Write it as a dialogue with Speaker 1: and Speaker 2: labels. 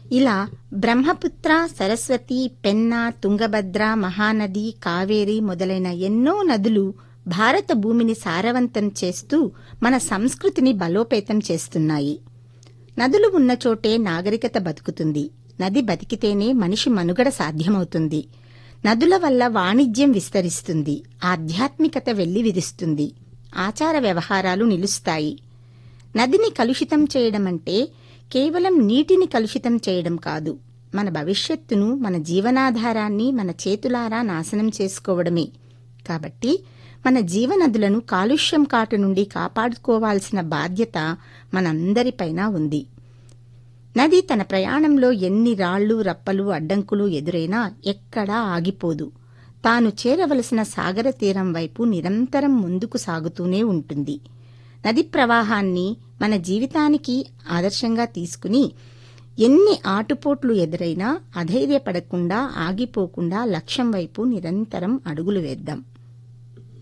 Speaker 1: ఇలా బ్రహ్మపుత్ర సరస్వతి పెన్నా తుంగభద్ర మహానది కావేరి మొదలైన ఎన్నో నదులు భారత భూమిని సారవంతం చేస్తూ మన సంస్కృతిని బలోపేతం చేస్తున్నాయి నదులు ఉన్న చోటే నాగరికత బతుకుతుంది నది బతికితేనే మనిషి మనుగడ సాధ్యమవుతుంది నదుల వల్ల వాణిజ్యం విస్తరిస్తుంది ఆధ్యాత్మికత వెళ్లి విరుస్తుంది ఆచార వ్యవహారాలు నిలుస్తాయి నదిని కలుషితం చేయడం అంటే కేవలం నీటిని కలుషితం చేయడం కాదు మన భవిష్యత్తును మన జీవనాధారాన్ని మన చేతులారా నాశనం చేసుకోవడమే కాబట్టి మన జీవనదులను కాలుష్యం కాటు నుండి కాపాడుకోవాల్సిన బాధ్యత మనందరిపైన ఉంది నది తన ప్రయాణంలో ఎన్ని రాళ్లు రప్పలు అడ్డంకులు ఎదురైనా ఎక్కడా ఆగిపోదు తాను చేరవలసిన సాగర తీరం వైపు నిరంతరం ముందుకు సాగుతూనే ఉంటుంది నది ప్రవాహాన్ని మన జీవితానికి ఆదర్శంగా తీసుకుని ఎన్ని ఆటుపోట్లు ఎదురైనా అధైర్యపడకుండా ఆగిపోకుండా లక్ష్యం వైపు నిరంతరం అడుగులు వేద్దాం